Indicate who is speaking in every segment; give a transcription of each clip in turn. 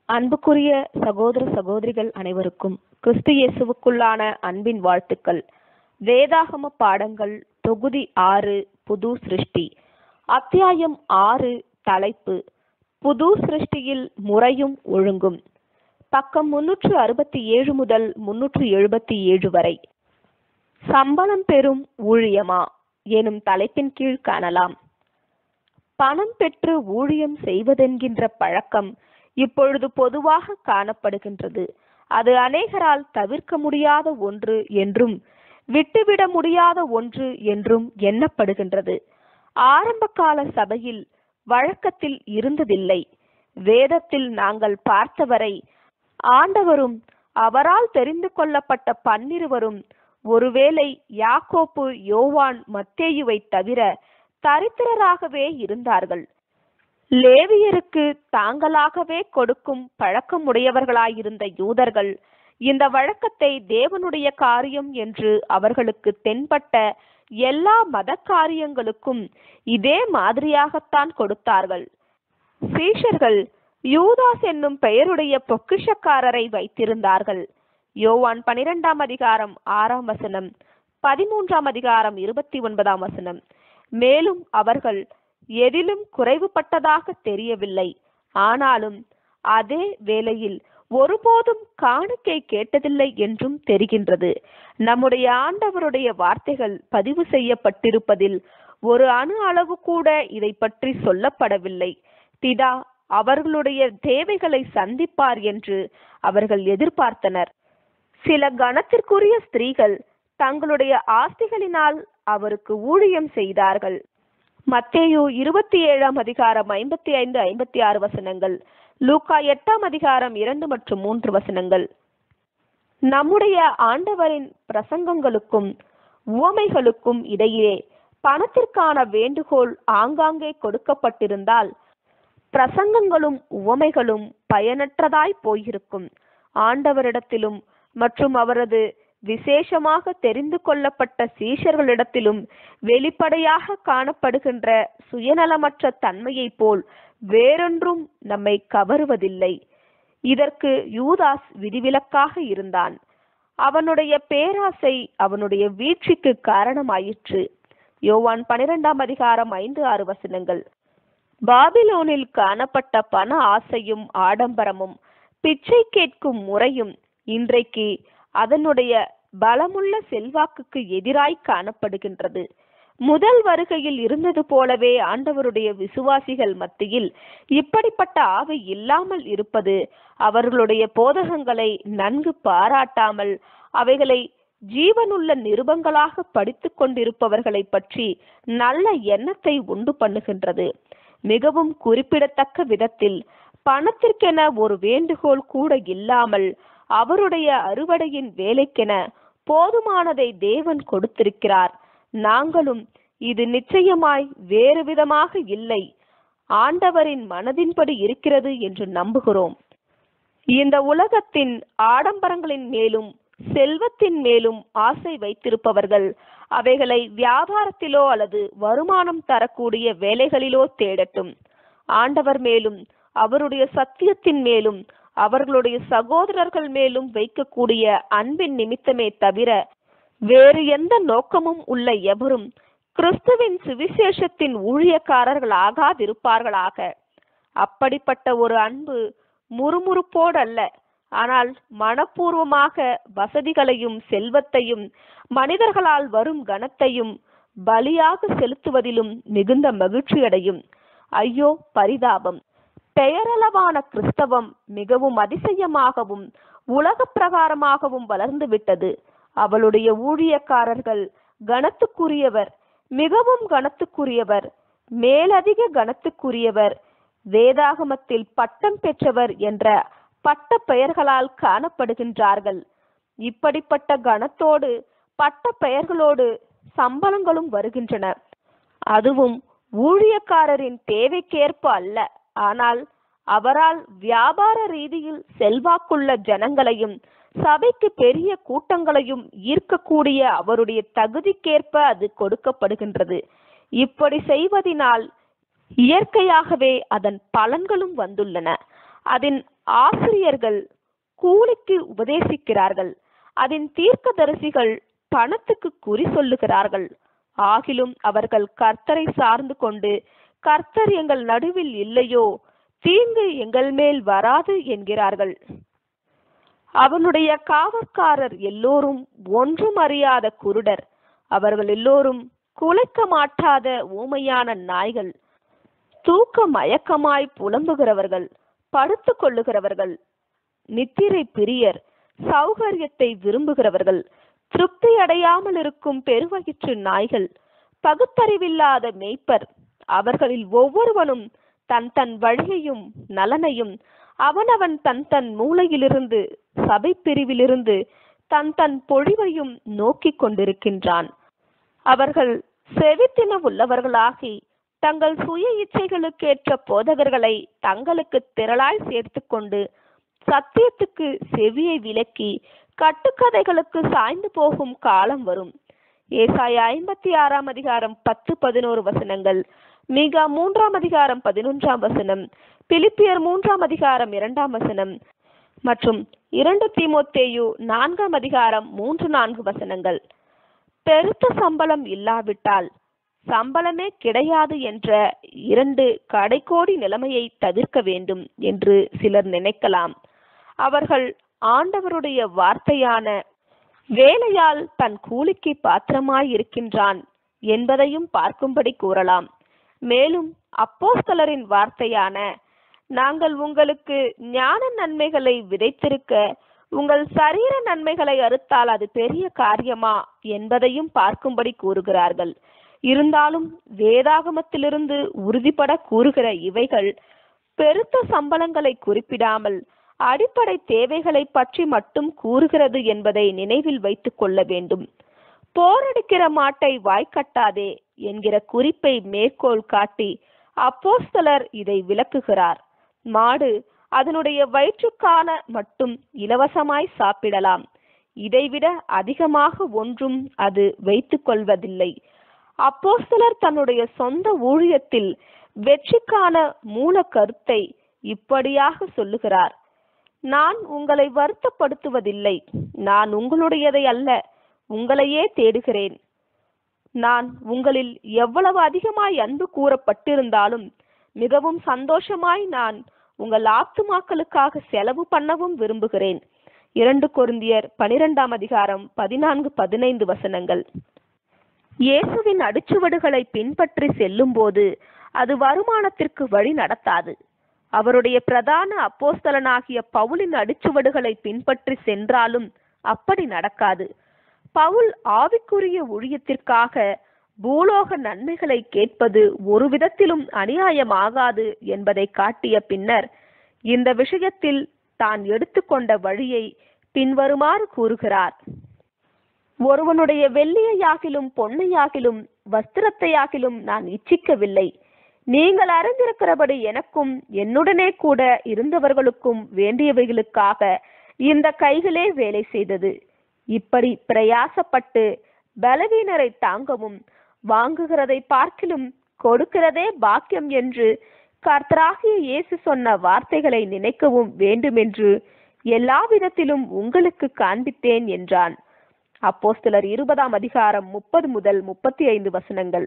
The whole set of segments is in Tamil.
Speaker 1: அன்புக்குரிய சகோதர சகோதரிகள் அனைவருக்கும் கிறிஸ்து இயேசுவுக்குள்ளான அன்பின் வாழ்த்துக்கள் வேதாகம பாடங்கள் தொகுதி ஆறு புது சிருஷ்டி அத்தியாயம் ஆறு தலைப்பு புது சிருஷ்டியில் முறையும் ஒழுங்கும் பக்கம் முன்னூற்று அறுபத்தி ஏழு முதல் முன்னூற்று எழுபத்தி ஏழு வரை சம்பளம் பெறும் ஊழியமா எனும் தலைப்பின் கீழ் காணலாம் பணம் பெற்று ஊழியம் செய்வதென்கின்ற பழக்கம் இப்பொழுது பொதுவாக காணப்படுகின்றது அது அநேகரால் தவிர்க்க முடியாத ஒன்று என்றும் விட்டுவிட முடியாத ஒன்று என்றும் எண்ணப்படுகின்றது ஆரம்ப கால சபையில் வழக்கத்தில் இருந்ததில்லை வேதத்தில் நாங்கள் பார்த்தவரை ஆண்டவரும் அவரால் தெரிந்து கொள்ளப்பட்ட பன்னிருவரும் ஒருவேளை யாக்கோப்பு யோவான் மத்தேயுவை தவிர தரித்திரராகவே இருந்தார்கள் லேவியருக்கு தாங்களாகவே கொடுக்கும் பழக்கமுடையவர்களாயிருந்த யூதர்கள் இந்த வழக்கத்தை தேவனுடைய காரியம் என்று அவர்களுக்கு தென்பட்ட எல்லா மத காரியங்களுக்கும் இதே மாதிரியாகத்தான் கொடுத்தார்கள் சீஷர்கள் யூதாஸ் என்னும் பெயருடைய பொக்கிஷக்காரரை வைத்திருந்தார்கள் யோவான் பனிரெண்டாம் அதிகாரம் ஆறாம் வசனம் பதிமூன்றாம் அதிகாரம் இருபத்தி ஒன்பதாம் வசனம் மேலும் அவர்கள் எதிலும் குறைவுபட்டதாக தெரியவில்லை ஆனாலும் அதே வேளையில் ஒருபோதும் காணிக்கை கேட்டதில்லை என்றும் தெரிகின்றது நம்முடைய ஆண்டவருடைய வார்த்தைகள் பதிவு செய்யப்பட்டிருப்பதில் ஒரு அணு அளவு கூட இதை பற்றி சொல்லப்படவில்லை பிதா அவர்களுடைய தேவைகளை சந்திப்பார் என்று அவர்கள் எதிர்பார்த்தனர் சில கணத்திற்குரிய ஸ்திரீகள் தங்களுடைய ஆஸ்திகளினால் அவருக்கு ஊழியம் செய்தார்கள் மத்தேயு இருபத்தி ஏழாம் அதிகாரம் ஐம்பத்தி ஐந்து ஐம்பத்தி ஆறு வசனங்கள் லூக்கா எட்டாம் அதிகாரம் இரண்டு மற்றும் மூன்று வசனங்கள் நம்முடைய ஆண்டவரின் பிரசங்கங்களுக்கும் உவமைகளுக்கும் இடையே பணத்திற்கான வேண்டுகோள் ஆங்காங்கே கொடுக்கப்பட்டிருந்தால் பிரசங்கங்களும் உவமைகளும் பயனற்றதாய் போயிருக்கும் ஆண்டவரிடத்திலும் மற்றும் அவரது விசேஷமாக தெரிந்து கொள்ளப்பட்ட சீஷர்களிடத்திலும் வெளிப்படையாக காணப்படுகின்ற சுயநலமற்ற தன்மையைப் போல் வேறொன்றும் நம்மை கவருவதில்லை இதற்கு யூதாஸ் விதிவிலக்காக இருந்தான் அவனுடைய பேராசை அவனுடைய வீழ்ச்சிக்கு காரணமாயிற்று யோவான் பனிரெண்டாம் அதிகாரம் ஐந்து ஆறு வசனங்கள் பாபிலோனில் காணப்பட்ட பண ஆசையும் ஆடம்பரமும் பிச்சை கேட்கும் முறையும் இன்றைக்கு அதனுடைய பலமுள்ள செல்வாக்குக்கு எதிராய் காணப்படுகின்றது முதல் வருகையில் இருந்தது போலவே ஆண்டவருடைய விசுவாசிகள் மத்தியில் இப்படிப்பட்ட ஆவி இல்லாமல் இருப்பது அவர்களுடைய போதகங்களை நன்கு பாராட்டாமல் அவைகளை ஜீவனுள்ள நிருபங்களாக படித்து கொண்டிருப்பவர்களை பற்றி நல்ல எண்ணத்தை உண்டு பண்ணுகின்றது மிகவும் குறிப்பிடத்தக்க விதத்தில் பணத்திற்கென ஒரு வேண்டுகோள் கூட இல்லாமல் அவருடைய அறுவடையின் வேலைக்கென போதுமானதை தேவன் கொடுத்திருக்கிறார் நாங்களும் இது நிச்சயமாய் வேறு விதமாக இல்லை ஆண்டவரின் மனதின்படி இருக்கிறது என்று நம்புகிறோம் இந்த உலகத்தின் ஆடம்பரங்களின் மேலும் செல்வத்தின் மேலும் ஆசை வைத்திருப்பவர்கள் அவைகளை வியாபாரத்திலோ அல்லது வருமானம் தரக்கூடிய வேலைகளிலோ தேடட்டும் ஆண்டவர் மேலும் அவருடைய சத்தியத்தின் மேலும் அவர்களுடைய சகோதரர்கள் மேலும் வைக்கக்கூடிய அன்பின் நிமித்தமே தவிர வேறு எந்த நோக்கமும் உள்ள எவரும் கிறிஸ்துவின் சுவிசேஷத்தின் ஊழியக்காரர்கள் ஆகாதிருப்பார்களாக அப்படிப்பட்ட ஒரு அன்பு முறுமுறுப்போடு அல்ல ஆனால் மனப்பூர்வமாக வசதிகளையும் செல்வத்தையும் மனிதர்களால் வரும் கனத்தையும் பலியாக செலுத்துவதிலும் மிகுந்த மகிழ்ச்சியடையும் ஐயோ பரிதாபம் பெயரளவான கிறிஸ்தவம் மிகவும் அதிசயமாகவும் உலக பிரகாரமாகவும் வளர்ந்து விட்டது அவளுடைய ஊழியக்காரர்கள் கனத்துக்குரியவர் மிகவும் கனத்துக்குரியவர் மேலதிக கனத்துக்குரியவர் வேதாகமத்தில் பட்டம் பெற்றவர் என்ற பட்ட பெயர்களால் காணப்படுகின்றார்கள் இப்படிப்பட்ட கனத்தோடு பட்ட பெயர்களோடு சம்பளங்களும் வருகின்றன அதுவும் ஊழியக்காரரின் தேவைக்கேற்ப அல்ல ஆனால் அவரால் வியாபார ரீதியில் செல்வாக்குள்ள ஜனங்களையும் சபைக்கு பெரிய கூட்டங்களையும் ஈர்க்கக்கூடிய அவருடைய தகுதிக்கேற்ப அது கொடுக்கப்படுகின்றது இப்படி செய்வதினால் இயற்கையாகவே அதன் பலன்களும் வந்துள்ளன அதன் ஆசிரியர்கள் கூலிக்கு உபதேசிக்கிறார்கள் அதன் தீர்க்கதரிசிகள் பணத்துக்கு குறி சொல்லுகிறார்கள் ஆகிலும் அவர்கள் கர்த்தரை சார்ந்து கொண்டு கர்த்தர் எங்கள் நடுவில் இல்லையோ தீங்கு எங்கள் மேல் வராது என்கிறார்கள் அவனுடைய காவற்காரர் எல்லோரும் ஒன்றும் அறியாத குருடர் அவர்கள் எல்லோரும் குலைக்க மாட்டாத ஊமையான நாய்கள் தூக்க மயக்கமாய் புலம்புகிறவர்கள் படுத்து கொள்ளுகிறவர்கள் நித்திரை பிரியர் சௌகரியத்தை விரும்புகிறவர்கள் திருப்தி அடையாமல் இருக்கும் பெருவயிற்று நாய்கள் பகுத்தறிவில்லாத மேய்ப்பர் அவர்களில் ஒவ்வொருவனும் தன் தன் வழியையும் நலனையும் அவனவன் தன் தன் மூலையிலிருந்து சபை பிரிவிலிருந்து தன் தன் பொழிவையும் நோக்கிக் கொண்டிருக்கின்றான் அவர்கள் செவித்தின உள்ளவர்களாகி தங்கள் சுய இச்சைகளுக்கேற்ற போதகர்களை தங்களுக்கு திரளாய் சேர்த்து கொண்டு சத்தியத்துக்கு செவியை விலக்கி கட்டுக்கதைகளுக்கு சாய்ந்து போகும் காலம் வரும் ஏசாய ஐம்பத்தி ஆறாம் அதிகாரம் பத்து பதினோரு வசனங்கள் மீகா மூன்றாம் அதிகாரம் பதினொன்றாம் வசனம் பிலிப்பியர் மூன்றாம் அதிகாரம் இரண்டாம் வசனம் மற்றும் இரண்டு தீமோத்தேயு நான்காம் அதிகாரம் மூன்று நான்கு வசனங்கள் பெருத்த சம்பளம் இல்லாவிட்டால் சம்பளமே கிடையாது என்ற இரண்டு கடைக்கோடி நிலைமையை தவிர்க்க வேண்டும் என்று சிலர் நினைக்கலாம் அவர்கள் ஆண்டவருடைய வார்த்தையான வேலையால் தன் கூலிக்கு பாத்திரமாய் இருக்கின்றான் என்பதையும் பார்க்கும்படி கூறலாம் மேலும் அப்போஸ்தலரின் வார்த்தையான நாங்கள் உங்களுக்கு ஞான நன்மைகளை விதைத்திருக்க உங்கள் சரீர நன்மைகளை அறுத்தால் அது பெரிய காரியமா என்பதையும் பார்க்கும்படி கூறுகிறார்கள் இருந்தாலும் வேதாகமத்திலிருந்து உறுதிபட கூறுகிற இவைகள் பெருத்த சம்பளங்களை குறிப்பிடாமல் அடிப்படை தேவைகளை பற்றி மட்டும் கூறுகிறது என்பதை நினைவில் வைத்துக் கொள்ள வேண்டும் போரடிக்கிற மாட்டை வாய்க்கட்டாதே என்கிற குறிப்பை மேற்கோள் காட்டி அப்போஸ்தலர் இதை விளக்குகிறார் மாடு அதனுடைய வயிற்றுக்கான மட்டும் இலவசமாய் சாப்பிடலாம் இதைவிட அதிகமாக ஒன்றும் அது வைத்துக் கொள்வதில்லை அப்போஸ்தலர் தன்னுடைய சொந்த ஊழியத்தில் வெற்றிக்கான மூல கருத்தை இப்படியாக சொல்லுகிறார் நான் உங்களை வருத்தப்படுத்துவதில்லை நான் உங்களுடையதை அல்ல உங்களையே தேடுகிறேன் நான் உங்களில் எவ்வளவு அதிகமாய் அன்பு கூறப்பட்டிருந்தாலும் மிகவும் சந்தோஷமாய் நான் உங்கள் ஆத்துமாக்களுக்காக செலவு பண்ணவும் விரும்புகிறேன் இரண்டு கொருந்தியர் பனிரெண்டாம் அதிகாரம் பதினான்கு பதினைந்து வசனங்கள் இயேசுவின் அடிச்சுவடுகளை பின்பற்றி செல்லும்போது அது வருமானத்திற்கு வழி நடத்தாது அவருடைய பிரதான அப்போஸ்தலனாகிய பவுலின் அடிச்சுவடுகளை பின்பற்றி சென்றாலும் அப்படி நடக்காது பவுல் ஆவிக்குரிய ஊழியத்திற்காக பூலோக நன்மைகளை கேட்பது ஒரு விதத்திலும் அநியாயமாகாது என்பதை காட்டிய பின்னர் இந்த விஷயத்தில் தான் எடுத்துக்கொண்ட வழியை பின்வருமாறு கூறுகிறார் ஒருவனுடைய வெள்ளியையாகிலும் பொன்னையாகிலும் வஸ்திரத்தையாகிலும் நான் இச்சிக்கவில்லை நீங்கள் அறிந்திருக்கிறபடி எனக்கும் என்னுடனே கூட இருந்தவர்களுக்கும் வேண்டியவைகளுக்காக இந்த கைகளே வேலை செய்தது இப்படி பிரயாசப்பட்டு பலவீனரை தாங்கவும் வாங்குகிறதை பார்க்கிலும் கொடுக்கிறதே பாக்கியம் என்று கர்த்தராகிய இயேசு சொன்ன வார்த்தைகளை நினைக்கவும் வேண்டுமென்று எல்லா விதத்திலும் உங்களுக்கு காண்பித்தேன் என்றான் அப்போஸ்தலர் இருபதாம் அதிகாரம் முப்பது முதல் முப்பத்தி ஐந்து வசனங்கள்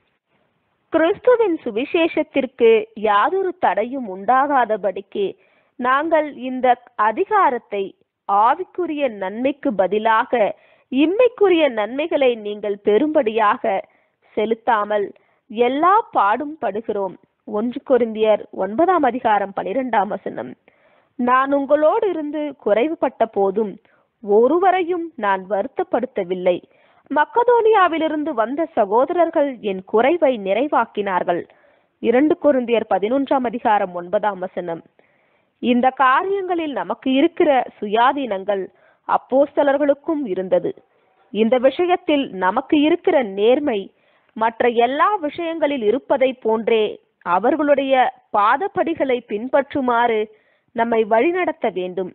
Speaker 1: கிறிஸ்துவின் சுவிசேஷத்திற்கு யாதொரு தடையும் உண்டாகாதபடிக்கு நாங்கள் இந்த அதிகாரத்தை ஆவிக்குரிய நன்மைக்கு பதிலாக இம்மைக்குரிய நன்மைகளை நீங்கள் பெரும்படியாக செலுத்தாமல் எல்லா பாடும் படுகிறோம் ஒன்று கொரிந்தியர் ஒன்பதாம் அதிகாரம் பனிரெண்டாம் வசனம் நான் உங்களோடு இருந்து குறைவுபட்ட போதும் ஒருவரையும் நான் வருத்தப்படுத்தவில்லை மக்கதோனியாவிலிருந்து வந்த சகோதரர்கள் என் குறைவை நிறைவாக்கினார்கள் இரண்டு கொருந்தியர் பதினொன்றாம் அதிகாரம் ஒன்பதாம் வசனம் இந்த காரியங்களில் நமக்கு இருக்கிற சுயாதீனங்கள் அப்போஸ்தலர்களுக்கும் இருந்தது இந்த விஷயத்தில் நமக்கு இருக்கிற நேர்மை மற்ற எல்லா விஷயங்களில் இருப்பதை போன்றே அவர்களுடைய பாதப்படிகளை பின்பற்றுமாறு நம்மை வழிநடத்த வேண்டும்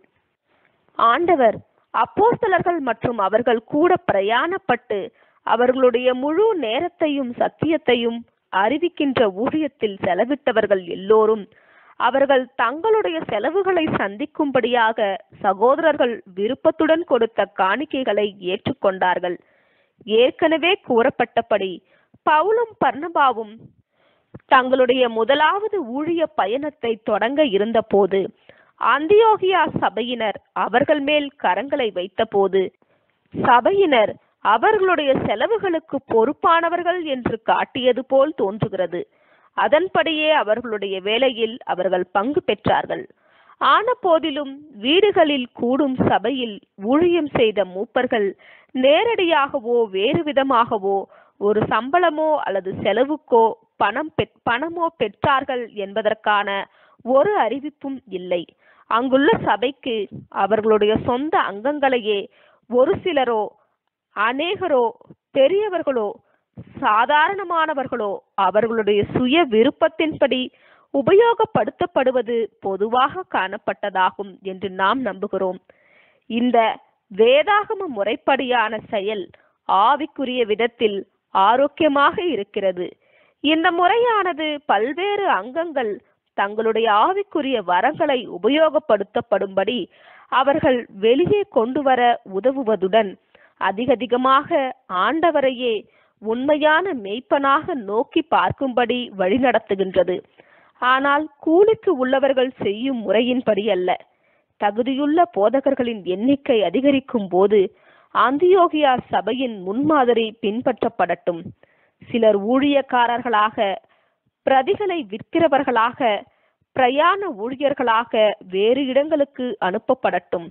Speaker 1: ஆண்டவர் அப்போஸ்தலர்கள் மற்றும் அவர்கள் கூட பிரயாணப்பட்டு அவர்களுடைய முழு நேரத்தையும் சத்தியத்தையும் அறிவிக்கின்ற ஊழியத்தில் செலவிட்டவர்கள் எல்லோரும் அவர்கள் தங்களுடைய செலவுகளை சந்திக்கும்படியாக சகோதரர்கள் விருப்பத்துடன் கொடுத்த காணிக்கைகளை ஏற்றுக்கொண்டார்கள் ஏற்கனவே கூறப்பட்டபடி பவுலும் பர்ணபாவும் தங்களுடைய முதலாவது ஊழிய பயணத்தை தொடங்க இருந்தபோது அந்தியோகியா சபையினர் அவர்கள் மேல் கரங்களை வைத்தபோது சபையினர் அவர்களுடைய செலவுகளுக்கு பொறுப்பானவர்கள் என்று காட்டியது போல் தோன்றுகிறது அதன்படியே அவர்களுடைய வேலையில் அவர்கள் பங்கு பெற்றார்கள் ஆன போதிலும் வீடுகளில் கூடும் சபையில் ஊழியம் செய்த மூப்பர்கள் நேரடியாகவோ வேறு விதமாகவோ ஒரு சம்பளமோ அல்லது செலவுக்கோ பணம் பெற் பணமோ பெற்றார்கள் என்பதற்கான ஒரு அறிவிப்பும் இல்லை அங்குள்ள சபைக்கு அவர்களுடைய சொந்த அங்கங்களையே ஒரு சிலரோ அநேகரோ பெரியவர்களோ சாதாரணமானவர்களோ அவர்களுடைய சுய விருப்பத்தின்படி உபயோகப்படுத்தப்படுவது பொதுவாக காணப்பட்டதாகும் என்று நாம் நம்புகிறோம் இந்த வேதாகம முறைப்படியான செயல் ஆவிக்குரிய விதத்தில் ஆரோக்கியமாக இருக்கிறது இந்த முறையானது பல்வேறு அங்கங்கள் தங்களுடைய ஆவிக்குரிய வரங்களை உபயோகப்படுத்தப்படும்படி அவர்கள் வெளியே கொண்டு வர உதவுவதுடன் அதிகதிகமாக ஆண்டவரையே உண்மையான மெய்ப்பனாக நோக்கி பார்க்கும்படி வழிநடத்துகின்றது ஆனால் கூலிக்கு உள்ளவர்கள் செய்யும் முறையின்படி அல்ல தகுதியுள்ள போதகர்களின் எண்ணிக்கை அதிகரிக்கும் போது அந்தியோகியா சபையின் முன்மாதிரி பின்பற்றப்படட்டும் சிலர் ஊழியக்காரர்களாக பிரதிகளை விற்கிறவர்களாக பிரயாண ஊழியர்களாக வேறு இடங்களுக்கு அனுப்பப்படட்டும்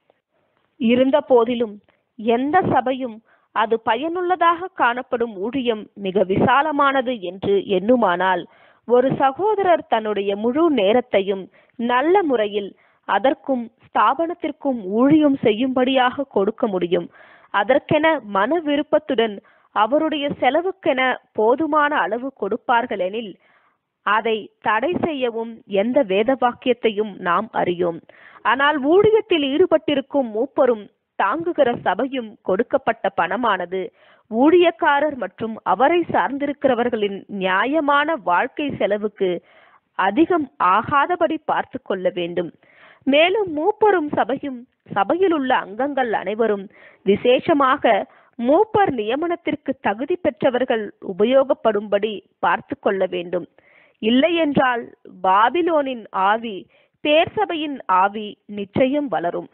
Speaker 1: இருந்த போதிலும் எந்த சபையும் அது பயனுள்ளதாக காணப்படும் ஊழியம் மிக விசாலமானது என்று எண்ணுமானால் ஒரு சகோதரர் தன்னுடைய முழு நேரத்தையும் நல்ல முறையில் அதற்கும் ஸ்தாபனத்திற்கும் ஊழியம் செய்யும்படியாக கொடுக்க முடியும் அதற்கென மன விருப்பத்துடன் அவருடைய செலவுக்கென போதுமான அளவு கொடுப்பார்களெனில் அதை தடை செய்யவும் எந்த வேத வாக்கியத்தையும் நாம் அறியோம் ஆனால் ஊழியத்தில் ஈடுபட்டிருக்கும் மூப்பரும் தாங்குகிற சபையும் கொடுக்கப்பட்ட பணமானது ஊழியக்காரர் மற்றும் அவரை சார்ந்திருக்கிறவர்களின் நியாயமான வாழ்க்கை செலவுக்கு அதிகம் ஆகாதபடி பார்த்து கொள்ள வேண்டும் மேலும் மூப்பரும் சபையும் சபையில் உள்ள அங்கங்கள் அனைவரும் விசேஷமாக மூப்பர் நியமனத்திற்கு தகுதி பெற்றவர்கள் உபயோகப்படும்படி பார்த்து கொள்ள வேண்டும் இல்லையென்றால் பாபிலோனின் ஆவி பேர்சபையின் ஆவி நிச்சயம் வளரும்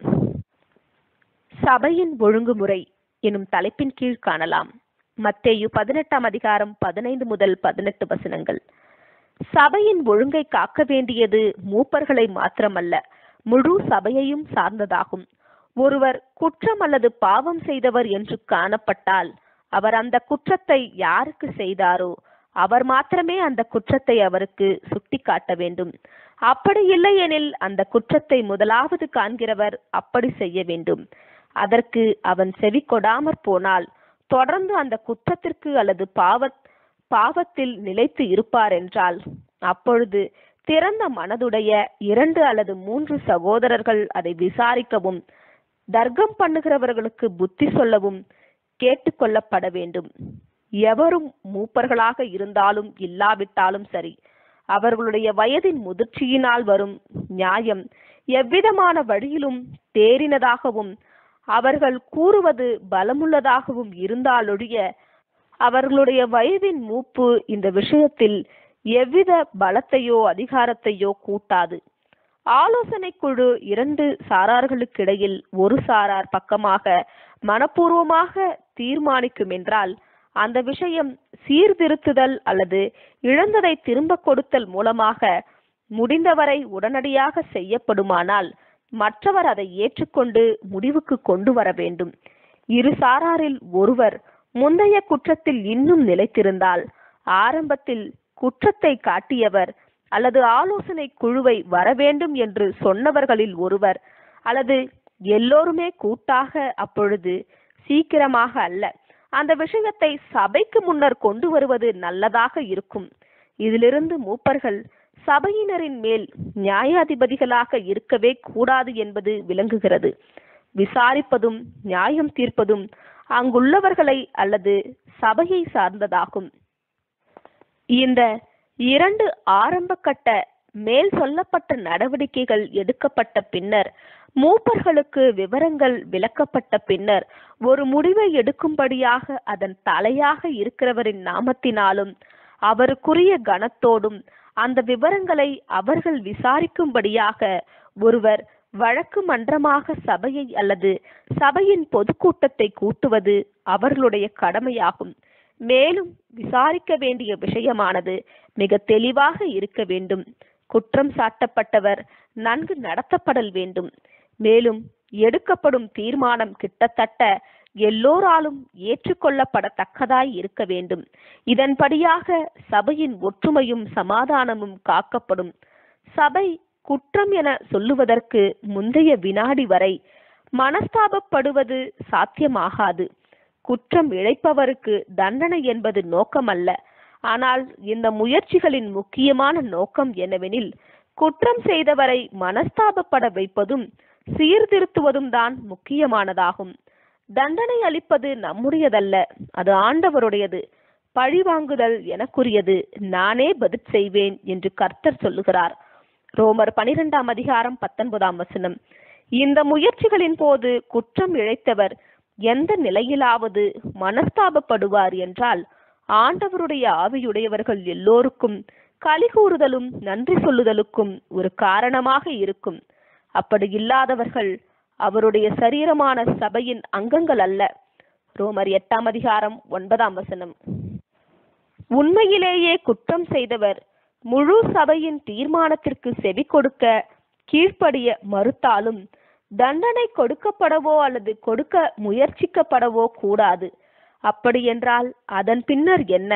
Speaker 1: சபையின் ஒழுங்குமுறை எனும் தலைப்பின் கீழ் காணலாம் மத்தேயு பதினெட்டாம் அதிகாரம் பதினைந்து முதல் பதினெட்டு வசனங்கள் சபையின் ஒழுங்கை காக்க வேண்டியது மூப்பர்களை மாத்திரமல்ல முழு சபையையும் சார்ந்ததாகும் ஒருவர் குற்றம் அல்லது பாவம் செய்தவர் என்று காணப்பட்டால் அவர் அந்த குற்றத்தை யாருக்கு செய்தாரோ அவர் மாத்திரமே அந்த குற்றத்தை அவருக்கு சுட்டிக்காட்ட வேண்டும் அப்படி இல்லையெனில் அந்த குற்றத்தை முதலாவது காண்கிறவர் அப்படி செய்ய வேண்டும் அதற்கு அவன் செவி கொடாமற் போனால் தொடர்ந்து அந்த குற்றத்திற்கு அல்லது பாவத் பாவத்தில் நிலைத்து இருப்பார் என்றால் அப்பொழுது திறந்த மனதுடைய இரண்டு அல்லது மூன்று சகோதரர்கள் அதை விசாரிக்கவும் தர்க்கம் பண்ணுகிறவர்களுக்கு புத்தி சொல்லவும் கேட்டுக்கொள்ளப்பட வேண்டும் எவரும் மூப்பர்களாக இருந்தாலும் இல்லாவிட்டாலும் சரி அவர்களுடைய வயதின் முதிர்ச்சியினால் வரும் நியாயம் எவ்விதமான வழியிலும் தேறினதாகவும் அவர்கள் கூறுவது பலமுள்ளதாகவும் இருந்தாலொழிய அவர்களுடைய வயதின் மூப்பு இந்த விஷயத்தில் எவ்வித பலத்தையோ அதிகாரத்தையோ கூட்டாது ஆலோசனை குழு இரண்டு சாரார்களுக்கிடையில் ஒரு சாரார் பக்கமாக மனப்பூர்வமாக தீர்மானிக்கும் என்றால் அந்த விஷயம் சீர்திருத்துதல் அல்லது இழந்ததை திரும்ப கொடுத்தல் மூலமாக முடிந்தவரை உடனடியாக செய்யப்படுமானால் மற்றவர் அதை ஏற்றுக்கொண்டு முடிவுக்கு கொண்டு வர வேண்டும் இரு சாராரில் ஒருவர் முந்தைய குற்றத்தில் இன்னும் நிலைத்திருந்தால் ஆரம்பத்தில் குற்றத்தை காட்டியவர் அல்லது ஆலோசனை குழுவை வரவேண்டும் என்று சொன்னவர்களில் ஒருவர் அல்லது எல்லோருமே கூட்டாக அப்பொழுது சீக்கிரமாக அல்ல அந்த விஷயத்தை சபைக்கு முன்னர் கொண்டு வருவது நல்லதாக இருக்கும் இதிலிருந்து மூப்பர்கள் சபையினரின் மேல் நியாயாதிபதிகளாக இருக்கவே கூடாது என்பது விளங்குகிறது விசாரிப்பதும் நியாயம் தீர்ப்பதும் அங்குள்ளவர்களை அல்லது சபையை சார்ந்ததாகும் இந்த இரண்டு ஆரம்ப கட்ட மேல் சொல்லப்பட்ட நடவடிக்கைகள் எடுக்கப்பட்ட பின்னர் மூப்பர்களுக்கு விவரங்கள் விளக்கப்பட்ட பின்னர் ஒரு முடிவை எடுக்கும்படியாக அதன் தலையாக இருக்கிறவரின் நாமத்தினாலும் அவருக்குரிய கனத்தோடும் அந்த விவரங்களை அவர்கள் விசாரிக்கும்படியாக ஒருவர் வழக்கு மன்றமாக சபையை அல்லது சபையின் பொதுக்கூட்டத்தை கூட்டுவது அவர்களுடைய கடமையாகும் மேலும் விசாரிக்க வேண்டிய விஷயமானது மிக தெளிவாக இருக்க வேண்டும் குற்றம் சாட்டப்பட்டவர் நன்கு நடத்தப்படல் வேண்டும் மேலும் எடுக்கப்படும் தீர்மானம் கிட்டத்தட்ட எல்லோராலும் ஏற்றுக்கொள்ளப்படத்தக்கதாய் இருக்க வேண்டும் இதன்படியாக சபையின் ஒற்றுமையும் சமாதானமும் காக்கப்படும் சபை குற்றம் என சொல்லுவதற்கு முந்தைய வினாடி வரை மனஸ்தாபப்படுவது சாத்தியமாகாது குற்றம் இழைப்பவருக்கு தண்டனை என்பது நோக்கமல்ல ஆனால் இந்த முயற்சிகளின் முக்கியமான நோக்கம் என்னவெனில் குற்றம் செய்தவரை மனஸ்தாபப்பட வைப்பதும் சீர்திருத்துவதும் தான் முக்கியமானதாகும் தண்டனை அளிப்பது நம்முடையதல்ல அது ஆண்டவருடையது பழிவாங்குதல் எனக்குரியது நானே பதில் செய்வேன் என்று கர்த்தர் சொல்லுகிறார் ரோமர் பனிரெண்டாம் அதிகாரம் பத்தொன்பதாம் வசனம் இந்த முயற்சிகளின் போது குற்றம் இழைத்தவர் எந்த நிலையிலாவது மனஸ்தாபப்படுவார் என்றால் ஆண்டவருடைய ஆவியுடையவர்கள் எல்லோருக்கும் கலிகூறுதலும் நன்றி சொல்லுதலுக்கும் ஒரு காரணமாக இருக்கும் அப்படி இல்லாதவர்கள் அவருடைய சரீரமான சபையின் அங்கங்கள் அல்ல ரோமர் எட்டாம் அதிகாரம் ஒன்பதாம் வசனம் உண்மையிலேயே குற்றம் செய்தவர் முழு சபையின் தீர்மானத்திற்கு செவி கொடுக்க கீழ்ப்படிய மறுத்தாலும் தண்டனை கொடுக்கப்படவோ அல்லது கொடுக்க முயற்சிக்கப்படவோ கூடாது அப்படியென்றால் அதன் பின்னர் என்ன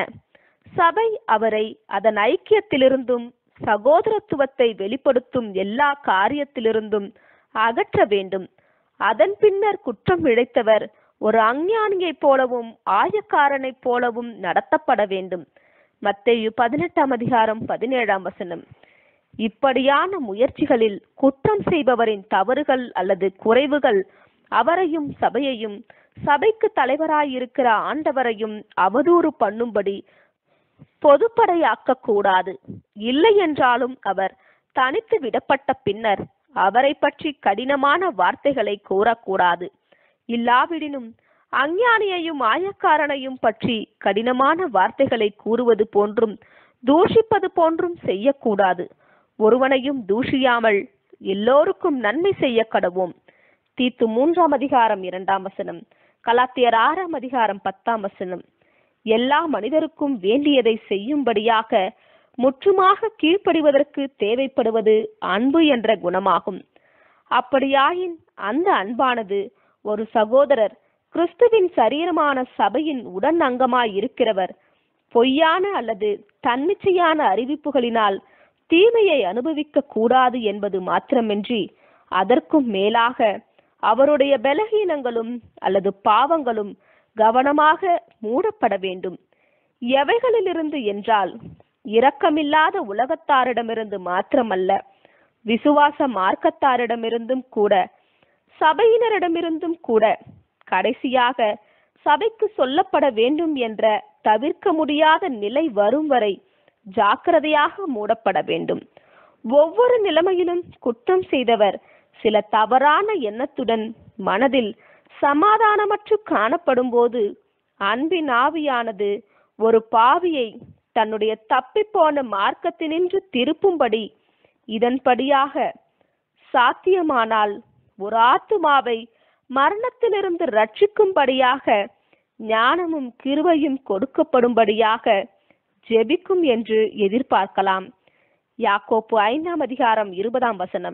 Speaker 1: சபை அவரை அதன் ஐக்கியத்திலிருந்தும் சகோதரத்துவத்தை வெளிப்படுத்தும் எல்லா காரியத்திலிருந்தும் அகற்ற வேண்டும் அதன் பின்னர் குற்றம் இழைத்தவர் ஒரு அஞ்ஞானியைப் போலவும் ஆயக்காரனைப் போலவும் நடத்தப்பட வேண்டும் மத்தேயு பதினெட்டாம் அதிகாரம் பதினேழாம் வசனம் இப்படியான முயற்சிகளில் குற்றம் செய்பவரின் தவறுகள் அல்லது குறைவுகள் அவரையும் சபையையும் சபைக்கு தலைவராயிருக்கிற ஆண்டவரையும் அவதூறு பண்ணும்படி பொதுப்படையாக்க கூடாது இல்லை என்றாலும் அவர் தனித்து விடப்பட்ட பின்னர் அவரை பற்றி கடினமான வார்த்தைகளை கூறக்கூடாது இல்லாவிடினும் அஞ்ஞானியையும் ஆயக்காரனையும் பற்றி கடினமான வார்த்தைகளை கூறுவது போன்றும் தூஷிப்பது போன்றும் செய்யக்கூடாது ஒருவனையும் தூஷியாமல் எல்லோருக்கும் நன்மை செய்ய கடவோம் தீத்து மூன்றாம் அதிகாரம் இரண்டாம் வசனம் கலாத்தியர் ஆறாம் அதிகாரம் பத்தாம் வசனம் எல்லா மனிதருக்கும் வேண்டியதை செய்யும்படியாக முற்றுமாக கீழ்ப்படிவதற்கு தேவைப்படுவது அன்பு என்ற குணமாகும் அப்படியாயின் அந்த அன்பானது ஒரு சகோதரர் கிறிஸ்துவின் சரீரமான சபையின் உடன் அங்கமாய் இருக்கிறவர் பொய்யான அல்லது தன்னிச்சையான அறிவிப்புகளினால் தீமையை அனுபவிக்க கூடாது என்பது மாத்திரமின்றி அதற்கும் மேலாக அவருடைய பலகீனங்களும் அல்லது பாவங்களும் கவனமாக மூடப்பட வேண்டும் எவைகளிலிருந்து என்றால் இரக்கமில்லாத உலகத்தாரிடமிருந்து மாத்திரமல்ல விசுவாச மார்க்கத்தாரிடமிருந்தும் கூட சபையினரிடமிருந்தும் கூட கடைசியாக சபைக்கு சொல்லப்பட வேண்டும் என்ற தவிர்க்க முடியாத நிலை வரும் வரை ஜாக்கிரதையாக மூடப்பட வேண்டும் ஒவ்வொரு நிலைமையிலும் குற்றம் செய்தவர் சில தவறான எண்ணத்துடன் மனதில் சமாதானமற்று காணப்படும் போது அன்பின் ஆவியானது ஒரு பாவியை தன்னுடைய தப்பிப்போன மார்க்கத்தினின்று திருப்பும்படி இதன்படியாக சாத்தியமானால் ஒரு ஆத்துமாவை மரணத்திலிருந்து ரட்சிக்கும்படியாக ஞானமும் கிருபையும் கொடுக்கப்படும்படியாக ஜெபிக்கும் என்று எதிர்பார்க்கலாம் யாக்கோப்பு ஐந்தாம் அதிகாரம் இருபதாம் வசனம்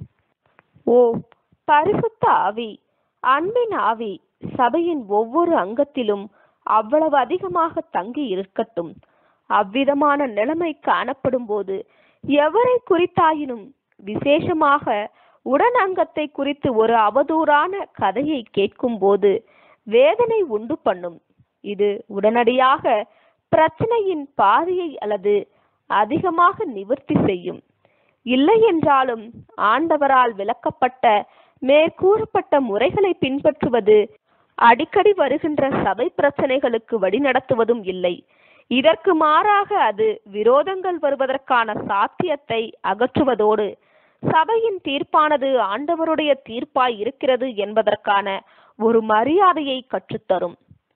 Speaker 1: ஓ பரிசுத்த ஆவி அன்பின் ஆவி சபையின் ஒவ்வொரு அங்கத்திலும் அவ்வளவு அதிகமாக தங்கி இருக்கட்டும் அவ்விதமான நிலைமை காணப்படும் போது எவரை குறித்தாயினும் விசேஷமாக உடன் அங்கத்தை குறித்து ஒரு அவதூறான கதையை கேட்கும் போது வேதனை உண்டு பண்ணும் இது உடனடியாக பிரச்சனையின் பாதியை அல்லது அதிகமாக நிவர்த்தி செய்யும் இல்லை என்றாலும் ஆண்டவரால் விளக்கப்பட்ட மேற்கூறப்பட்ட முறைகளை பின்பற்றுவது அடிக்கடி வருகின்ற சபை பிரச்சனைகளுக்கு வழிநடத்துவதும் இல்லை இதற்கு மாறாக அது விரோதங்கள் வருவதற்கான சாத்தியத்தை அகற்றுவதோடு சபையின் தீர்ப்பானது ஆண்டவருடைய தீர்ப்பாய் இருக்கிறது என்பதற்கான ஒரு மரியாதையை கற்றுத்தரும்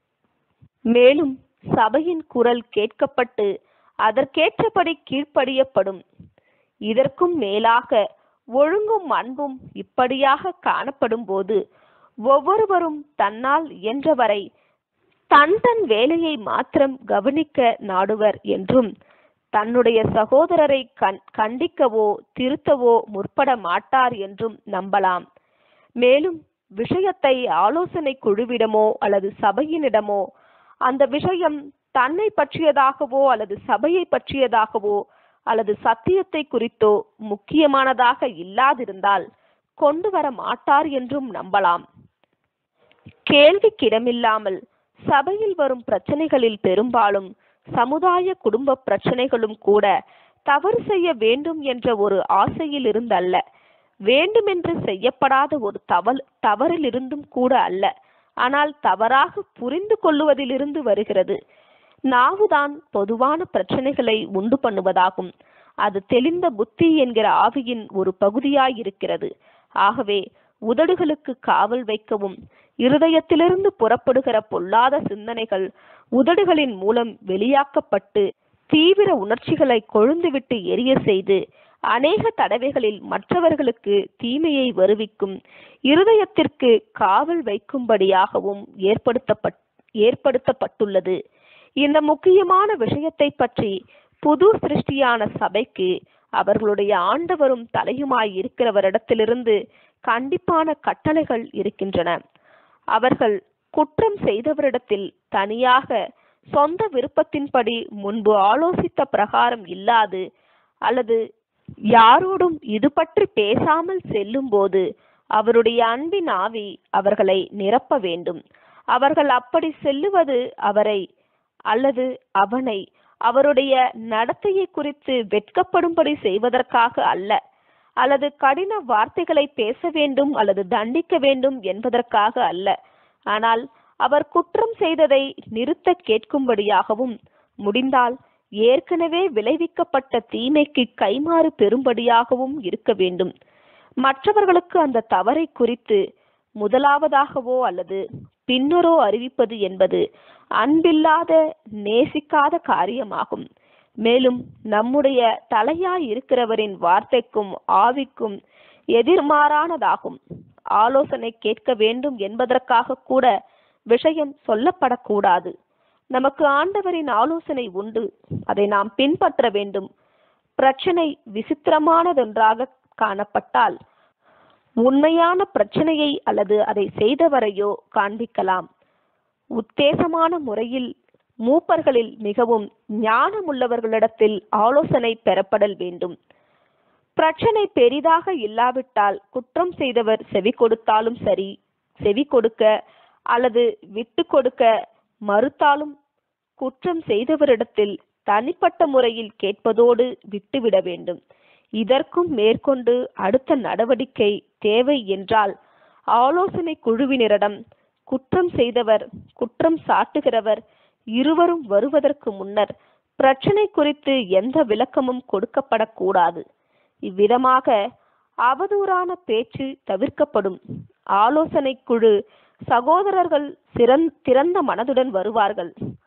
Speaker 1: மேலும் சபையின் குரல் கேட்கப்பட்டு அதற்கேற்றபடி கீழ்ப்படியப்படும் இதற்கும் மேலாக ஒழுங்கும் அன்பும் இப்படியாக காணப்படும் போது ஒவ்வொருவரும் தன்னால் இயன்றவரை தன் தன் வேலையை மாத்திரம் கவனிக்க நாடுவர் என்றும் தன்னுடைய சகோதரரை கண் கண்டிக்கவோ திருத்தவோ முற்பட மாட்டார் என்றும் நம்பலாம் மேலும் விஷயத்தை ஆலோசனை குழுவிடமோ அல்லது சபையினிடமோ அந்த விஷயம் தன்னை பற்றியதாகவோ அல்லது சபையை பற்றியதாகவோ அல்லது சத்தியத்தை குறித்தோ முக்கியமானதாக இல்லாதிருந்தால் கொண்டு வர மாட்டார் என்றும் நம்பலாம் கேள்விக்கிடமில்லாமல் சபையில் வரும் பிரச்சனைகளில் பெரும்பாலும் சமுதாய குடும்ப பிரச்சனைகளும் கூட தவறு செய்ய வேண்டும் என்ற ஒரு ஆசையில் இருந்தல்ல வேண்டுமென்று செய்யப்படாத ஒரு தவல் தவறிலிருந்தும் கூட அல்ல ஆனால் தவறாக புரிந்து கொள்ளுவதிலிருந்து வருகிறது நாவுதான் பொதுவான பிரச்சனைகளை உண்டு பண்ணுவதாகும் அது தெளிந்த புத்தி என்கிற ஆவியின் ஒரு பகுதியாய் இருக்கிறது ஆகவே உதடுகளுக்கு காவல் வைக்கவும் இருதயத்திலிருந்து புறப்படுகிற பொல்லாத சிந்தனைகள் உதடுகளின் மூலம் வெளியாக்கப்பட்டு தீவிர உணர்ச்சிகளை கொழுந்துவிட்டு எரிய செய்து அநேக தடவைகளில் மற்றவர்களுக்கு தீமையை வருவிக்கும் இருதயத்திற்கு காவல் வைக்கும்படியாகவும் ஏற்படுத்தப்பட் ஏற்படுத்தப்பட்டுள்ளது இந்த முக்கியமான விஷயத்தை பற்றி புது சிருஷ்டியான சபைக்கு அவர்களுடைய ஆண்டவரும் தலையுமாய் இருக்கிறவரிடத்திலிருந்து கண்டிப்பான கட்டளைகள் இருக்கின்றன அவர்கள் குற்றம் செய்தவரிடத்தில் தனியாக சொந்த விருப்பத்தின்படி முன்பு ஆலோசித்த பிரகாரம் இல்லாது அல்லது யாரோடும் இது பற்றி பேசாமல் செல்லும்போது அவருடைய அன்பின் ஆவி அவர்களை நிரப்ப வேண்டும் அவர்கள் அப்படி செல்லுவது அவரை அல்லது அவனை அவருடைய நடத்தையை குறித்து வெட்கப்படும்படி செய்வதற்காக அல்ல அல்லது கடின வார்த்தைகளை பேச வேண்டும் அல்லது தண்டிக்க வேண்டும் என்பதற்காக அல்ல ஆனால் அவர் குற்றம் செய்ததை நிறுத்த கேட்கும்படியாகவும் முடிந்தால் ஏற்கனவே விளைவிக்கப்பட்ட தீமைக்கு கைமாறு பெறும்படியாகவும் இருக்க வேண்டும் மற்றவர்களுக்கு அந்த தவறை குறித்து முதலாவதாகவோ அல்லது பின்னரோ அறிவிப்பது என்பது அன்பில்லாத நேசிக்காத காரியமாகும் மேலும் நம்முடைய தலையாய் இருக்கிறவரின் வார்த்தைக்கும் ஆவிக்கும் எதிர்மாறானதாகும் ஆலோசனை கேட்க வேண்டும் என்பதற்காக கூட விஷயம் சொல்லப்படக்கூடாது நமக்கு ஆண்டவரின் ஆலோசனை உண்டு அதை நாம் பின்பற்ற வேண்டும் பிரச்சனை விசித்திரமானதொன்றாக காணப்பட்டால் உண்மையான பிரச்சனையை அல்லது அதை செய்தவரையோ காண்பிக்கலாம் உத்தேசமான முறையில் மூப்பர்களில் மிகவும் ஞானமுள்ளவர்களிடத்தில் ஆலோசனை பெறப்படல் வேண்டும் பிரச்சனை பெரிதாக இல்லாவிட்டால் குற்றம் செய்தவர் செவி கொடுத்தாலும் சரி செவி கொடுக்க அல்லது விட்டு கொடுக்க மறுத்தாலும் குற்றம் செய்தவரிடத்தில் தனிப்பட்ட முறையில் கேட்பதோடு விட்டுவிட வேண்டும் இதற்கும் மேற்கொண்டு அடுத்த நடவடிக்கை தேவை என்றால் ஆலோசனை குழுவினரிடம் குற்றம் செய்தவர் குற்றம் சாட்டுகிறவர் இருவரும் வருவதற்கு முன்னர் பிரச்சனை குறித்து எந்த விளக்கமும் கொடுக்கப்படக்கூடாது இவ்விதமாக அவதூறான பேச்சு தவிர்க்கப்படும் ஆலோசனை குழு சகோதரர்கள் சிறந் திறந்த மனதுடன் வருவார்கள்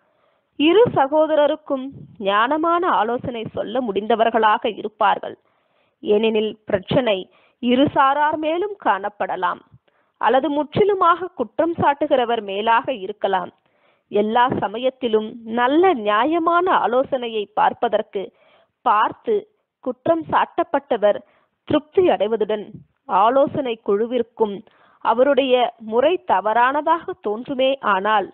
Speaker 1: இரு சகோதரருக்கும் ஞானமான ஆலோசனை சொல்ல முடிந்தவர்களாக இருப்பார்கள் ஏனெனில் பிரச்சனை இரு சாரார் மேலும் காணப்படலாம் அல்லது முற்றிலுமாக குற்றம் சாட்டுகிறவர் மேலாக இருக்கலாம் எல்லா சமயத்திலும் நல்ல நியாயமான ஆலோசனையை பார்ப்பதற்கு பார்த்து குற்றம் சாட்டப்பட்டவர் திருப்தி அடைவதுடன் ஆலோசனை குழுவிற்கும் அவருடைய முறை தவறானதாக தோன்றுமே ஆனால்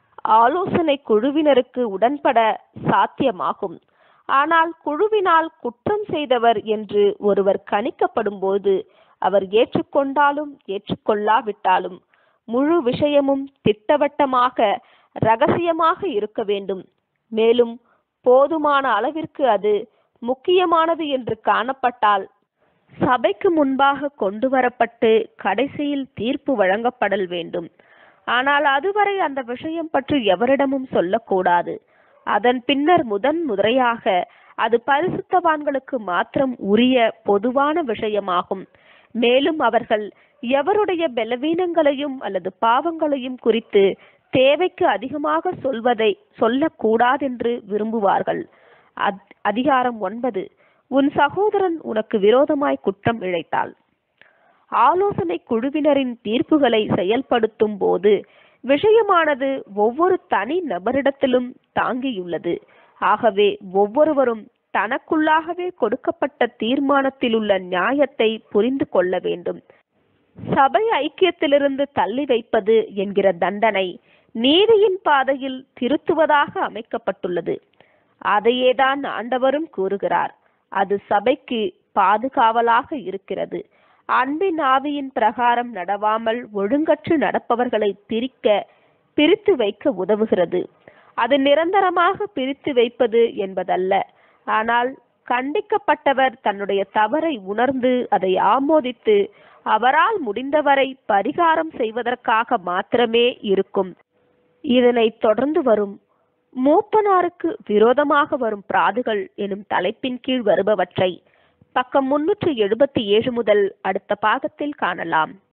Speaker 1: ஆலோசனை குழுவினருக்கு உடன்பட சாத்தியமாகும் ஆனால் குழுவினால் குற்றம் செய்தவர் என்று ஒருவர் கணிக்கப்படும் போது அவர் ஏற்றுக்கொண்டாலும் ஏற்றுக்கொள்ளாவிட்டாலும் முழு விஷயமும் திட்டவட்டமாக ரகசியமாக இருக்க வேண்டும் மேலும் போதுமான அளவிற்கு அது முக்கியமானது என்று காணப்பட்டால் சபைக்கு முன்பாக கொண்டு வரப்பட்டு கடைசியில் தீர்ப்பு வழங்கப்படல் வேண்டும் ஆனால் அதுவரை அந்த விஷயம் பற்றி எவரிடமும் சொல்லக்கூடாது அதன் பின்னர் முதன் முறையாக அது பரிசுத்தவான்களுக்கு மாத்திரம் உரிய பொதுவான விஷயமாகும் மேலும் அவர்கள் எவருடைய பலவீனங்களையும் அல்லது பாவங்களையும் குறித்து தேவைக்கு அதிகமாக சொல்வதை சொல்லக்கூடாதென்று விரும்புவார்கள் அத்- அதிகாரம் ஒன்பது உன் சகோதரன் உனக்கு விரோதமாய் குற்றம் இழைத்தாள் ஆலோசனை குழுவினரின் தீர்ப்புகளை செயல்படுத்தும் போது விஷயமானது ஒவ்வொரு தனி நபரிடத்திலும் தாங்கியுள்ளது ஆகவே ஒவ்வொருவரும் தனக்குள்ளாகவே கொடுக்கப்பட்ட தீர்மானத்திலுள்ள நியாயத்தை புரிந்து கொள்ள வேண்டும் சபை ஐக்கியத்திலிருந்து தள்ளி வைப்பது என்கிற தண்டனை நீதியின் பாதையில் திருத்துவதாக அமைக்கப்பட்டுள்ளது அதையேதான் ஆண்டவரும் கூறுகிறார் அது சபைக்கு பாதுகாவலாக இருக்கிறது அன்பின் ஆவியின் பிரகாரம் நடவாமல் ஒழுங்கற்று நடப்பவர்களை பிரிக்க பிரித்து வைக்க உதவுகிறது அது நிரந்தரமாக பிரித்து வைப்பது என்பதல்ல ஆனால் கண்டிக்கப்பட்டவர் தன்னுடைய தவறை உணர்ந்து அதை ஆமோதித்து அவரால் முடிந்தவரை பரிகாரம் செய்வதற்காக மாத்திரமே இருக்கும் இதனைத் தொடர்ந்து வரும் மூப்பனாருக்கு விரோதமாக வரும் பிராதுகள் எனும் தலைப்பின் கீழ் வருபவற்றை பக்கம் முன்னூற்று எழுபத்தி ஏழு முதல் அடுத்த பாகத்தில் காணலாம்